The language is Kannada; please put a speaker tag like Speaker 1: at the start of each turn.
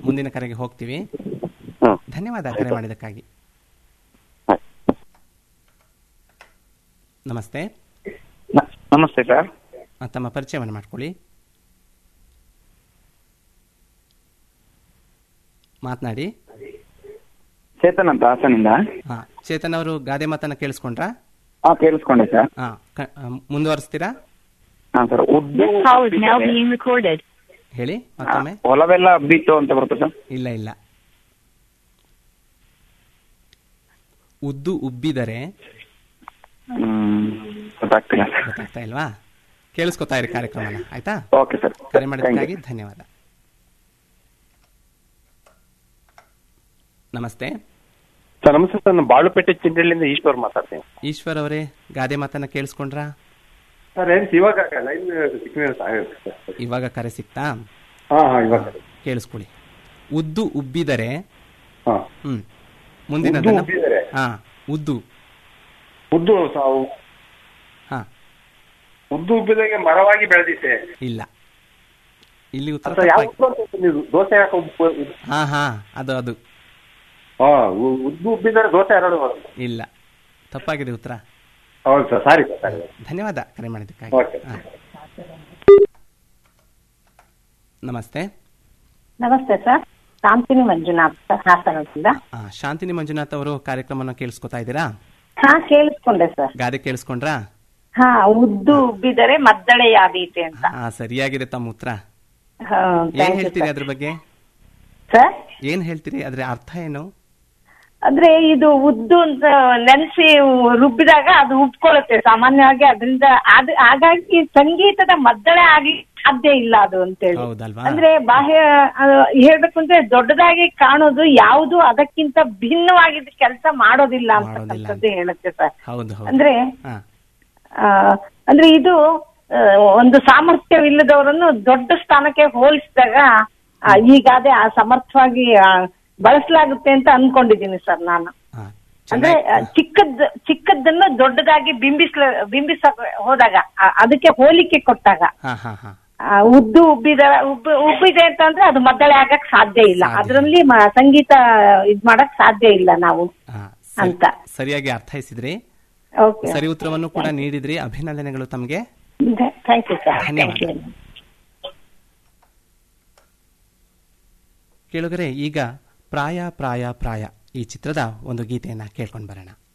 Speaker 1: ಮುಂದಿನ ಕರೆಗೆ ಹೋಗ್ತೀವಿ
Speaker 2: ಹ್ಮ್
Speaker 1: ಧನ್ಯವಾದ ಕರೆ ಮಾಡಿದ್ದಕ್ಕಾಗಿ ನಮಸ್ತೆ
Speaker 2: ನ- ನಮಸ್ತೆ ಸರ್
Speaker 1: ಆ, ತಮ್ಮ ಪರಿಚಯವನ್ನು ಮಾಡ್ಕೊಳ್ಳಿ ಮಾತನಾಡಿ
Speaker 2: ಚೇತನ್ ಅಂತ ಹಾಸನಿಂದ
Speaker 1: ಹಾ ಚೇತನ್ ಅವರು ಗಾದೆ ಮಾತನ್ನ ಕೇಳಿಸ್ಕೊಂಡ್ರಾ
Speaker 2: ಹಾ ಕೇಳಿಸ್ಕೊಂಡೆ ಸರ್
Speaker 1: ಹಾ ಕ- ಆ, ಮುಂದುವರಿಸ್ತೀರಾ
Speaker 2: ಹಾ ಸರ್ ಉದ್ದು
Speaker 3: This call is now being recorded.
Speaker 1: ಹೇಳಿ ಮತ್ತೊಮ್ಮೆ
Speaker 2: ಹೊಲವೆಲ್ಲ ಹಬ್ಬಿತ್ತು ಅಂತ ಬರುತ್ತೆ ಸರ್
Speaker 1: ಇಲ್ಲ ಇಲ್ಲ ಉದ್ದು ಉಬ್ಬಿದರೆ
Speaker 2: ಹ್ಮ್ ಗೊತ್ತಾಗ್ತಿಲ್ಲ ಸರ್
Speaker 1: ಗೊತ್ತಾಗ್ತಾ ಇಲ್ವಾ ಕೇಳಿಸ್ಕೊತಾ ಇರಿ ಕಾರ್ಯಕ್ರಮನ ಆಯ್ತಾ
Speaker 2: ಓಕೆ ಸರ್
Speaker 1: ಕರೆ ಮಾಡಿದ್ದಕ್ಕಾಗಿ ಧನ್ಯವಾದ ನಮಸ್ತೆ
Speaker 4: ಸರ್ ನಮಸ್ತೆ ಸರ್ ನಾನು ಬಾಳುಪೇಟೆ ಚಿಂಡಳ್ಳಿಯಿಂದ ಈಶ್ವರ್ ಮಾತಾಡ್ತೀನಿ
Speaker 1: ಈಶ್ವರ್ ಅವರೇ ಗಾದೆ ಮಾತನ್ನ ಕೇಳಿಸ್ಕೊಂಡ್ರಾ
Speaker 4: ಸರ್ ಏನು ಇವಾಗ ಲೈನ್ ಸಿಕ್ಕಿದ್ರೆ ಸಾಗುತ್ತೆ ಸರ್
Speaker 1: ಇವಾಗ ಕರೆ ಸಿಕ್ತಾ
Speaker 4: ಹಾ ಹಾ ಇವಾಗ
Speaker 1: ಕೇಳಿಸ್ಕೊಳ್ಳಿ ಉದ್ದು ಉಬ್ಬಿದರೆ
Speaker 4: ಹಾ
Speaker 1: ಹ್ಮ್ ಮುಂದಿನ
Speaker 4: ಉದ್ದು ಉಬ್ಬಿದರೆ?
Speaker 1: ಹಾ ಉದ್ದು
Speaker 4: ಉದ್ದು ಸಾವು
Speaker 1: ಹಾ
Speaker 4: ಉದ್ದು ಉಬ್ಬಿದಾಗೆ ಮರವಾಗಿ ಬೆಳೆದಿತ್ತೆ
Speaker 1: ಇಲ್ಲ ಇಲ್ಲಿ ಉತ್ತರ
Speaker 4: ಅಥವಾ ಯಾವ
Speaker 1: ತಪ್ಪಾಗಿ-
Speaker 4: ಉದ್ದು ಅಂತ ನೀವು ದೋಸೆ ಹಾಕೋ ಉಬ್ಬು-
Speaker 1: ಹಾ ಹಾ ಅದು ಅದು
Speaker 4: ಹಾ ಉ- ಉದ್ದು ಉಬ್ಬಿದರೆ ದೋಸೆ ಎರಡು ಬರುತ್ತೆ
Speaker 1: ಇಲ್ಲ ತಪ್ಪಾಗಿದೆ ಉತ್ತರ
Speaker 4: ಹೌದು ಸರ್ ಸಾರಿ ಸರ್ ಸಾರಿ
Speaker 1: ಧನ್ಯವಾದ ಕರೆ ಮಾಡಿದ್ದಕ್ಕಾಗಿ
Speaker 4: ಓಕೆ.
Speaker 1: ಹಾ. ನಮಸ್ತೆ
Speaker 5: ನಮಸ್ತೆ ಸರ್ ಶಾಂತಿನಿ ಮಂಜುನಾಥ್ ಸರ್ ಹಾಸನದಿಂದ
Speaker 1: ಆ, ಶಾಂತಿನಿ ಮಂಜುನಾಥ್ ಅವರು ಕಾರ್ಯಕ್ರಮನ ಕೇಳಿಸ್ಕೊತಾ ಇದ್ದೀರಾ
Speaker 5: ಹಾ ಕೇಳಿಸ್ಕೊಂಡೆ ಸರ್
Speaker 1: ಗಾದೆ ಕೇಳಿಸ್ಕೊಂಡ್ರಾ
Speaker 5: ಹಾ ಉದ್ದು ಉಬ್ಬಿದರೆ ಮದ್ದಳೆಯಾದೀತೆ ಅಂತ
Speaker 1: ಹಾ ಸರಿಯಾಗಿದೆ ತಮ್ಮ ಉತ್ತರ
Speaker 5: ಹಾ,
Speaker 1: ಏನ್
Speaker 5: thank you,
Speaker 1: ಹೇಳ್ತೀರಿ
Speaker 5: sir.
Speaker 1: ಅದ್ರ ಬಗ್ಗೆ
Speaker 5: ಸರ್
Speaker 1: ಏನ್ ಹೇಳ್ತೀರಿ ಅದ್ರ ಅರ್ಥ ಏನು
Speaker 5: ಅಂದ್ರೆ ಇದು ಉದ್ದು ಅಂತ ನೆನೆಸಿ ರುಬ್ಬಿದಾಗ ಅದು ಉಬ್ಕೊಳ್ಳುತ್ತೆ ಸಾಮಾನ್ಯವಾಗಿ ಅದರಿಂದ ಅದು ಹಾಗಾಗಿ ಸಂಗೀತದ ಮದ್ದಳೆ ಆಗಿ ಸಾಧ್ಯ ಇಲ್ಲ ಅದು ಅಂತೇಳಿ
Speaker 1: ಹೌದಲ್ವಾ
Speaker 5: ಅಂದ್ರೆ ಬಾಹ್ಯ ಅದು ಹೇಳ್ಬೇಕು ಅಂದ್ರೆ ದೊಡ್ಡದಾಗಿ ಕಾಣೋದು ಯಾವುದು ಅದಕ್ಕಿಂತ ಭಿನ್ನವಾಗಿದ್ದ ಕೆಲಸ ಮಾಡೋದಿಲ್ಲ ಅಂತಕ್ಕಂಥದ್ದು ಹೇಳುತ್ತೆ ಸರ್
Speaker 1: ಹೌದು ಹೌದು
Speaker 5: ಅಂದ್ರೆ
Speaker 1: ಹಾ
Speaker 5: ಆ, ಅಂದ್ರೆ ಇದು ಆ, ಒಂದು ಸಾಮರ್ಥ್ಯವಿಲ್ಲದವರನ್ನು ದೊಡ್ಡ ಸ್ಥಾನಕ್ಕೆ ಹೋಲಿಸಿದಾಗ ಆ, ಈ ಗಾದೆ ಆ ಸಮರ್ಥವಾಗಿ ಆ, ಬಳಸಲಾಗುತ್ತೆ ಅಂತ ಅನ್ಕೊಂಡಿದ್ದೀನಿ ಸರ್ ನಾನು
Speaker 1: ಹಾ
Speaker 5: ಅಂದ್ರೆ ಆ, ಚಿಕ್ಕದ್ ಚಿಕ್ಕದ್ದನ್ನು ದೊಡ್ಡದಾಗಿ ಬಿಂಬಿಸ್ಲ ಬಿಂಬಿಸ ಹೋದಾಗ ಆ, ಅದಕ್ಕೆ ಹೋಲಿಕೆ ಕೊಟ್ಟಾಗ
Speaker 1: ಹಾ ಹಾ ಹಾ
Speaker 5: ಆ, ಉದ್ದು ಉಬ್ಬಿದ ಉಬ್ಬ ಉಬ್ಬಿದೆ ಅಂತಂದ್ರೆ ಅದು ಮದ್ದಳೆ ಆಗಕ್ ಸಾಧ್ಯ ಇಲ್ಲ
Speaker 1: ಸಾಧ್ಯ.
Speaker 5: ಅದರಲ್ಲಿ ಸಂಗೀತ ಇದ್ ಮಾಡಕ್ ಸಾಧ್ಯ ಇಲ್ಲ ನಾವು
Speaker 1: ಹಾ ಸರಿ-
Speaker 5: ಅಂತ.
Speaker 1: ಸರಿಯಾಗಿ ಅರ್ಥೈಸಿದ್ರಿ
Speaker 5: ಓಕೆ
Speaker 1: ಸರಿ ಉತ್ತರವನ್ನು ಕೂಡ ನೀಡಿದ್ರಿ ಅಭಿನಂದನೆಗಳು ತಮಗೆ
Speaker 5: ಥ್ಯಾಂಕ್ ಯು ಸರ್
Speaker 1: ಧನ್ಯವಾದ.
Speaker 5: ಥ್ಯಾಂಕ್ ಯು
Speaker 1: ಕೇಳುಗರೆ ಈಗ ಪ್ರಾಯ ಪ್ರಾಯ ಪ್ರಾಯ ಈ ಚಿತ್ರದ ಒಂದು ಗೀತೆಯನ್ನ ಕೇಳ್ಕೊಂಡು ಬರೋಣ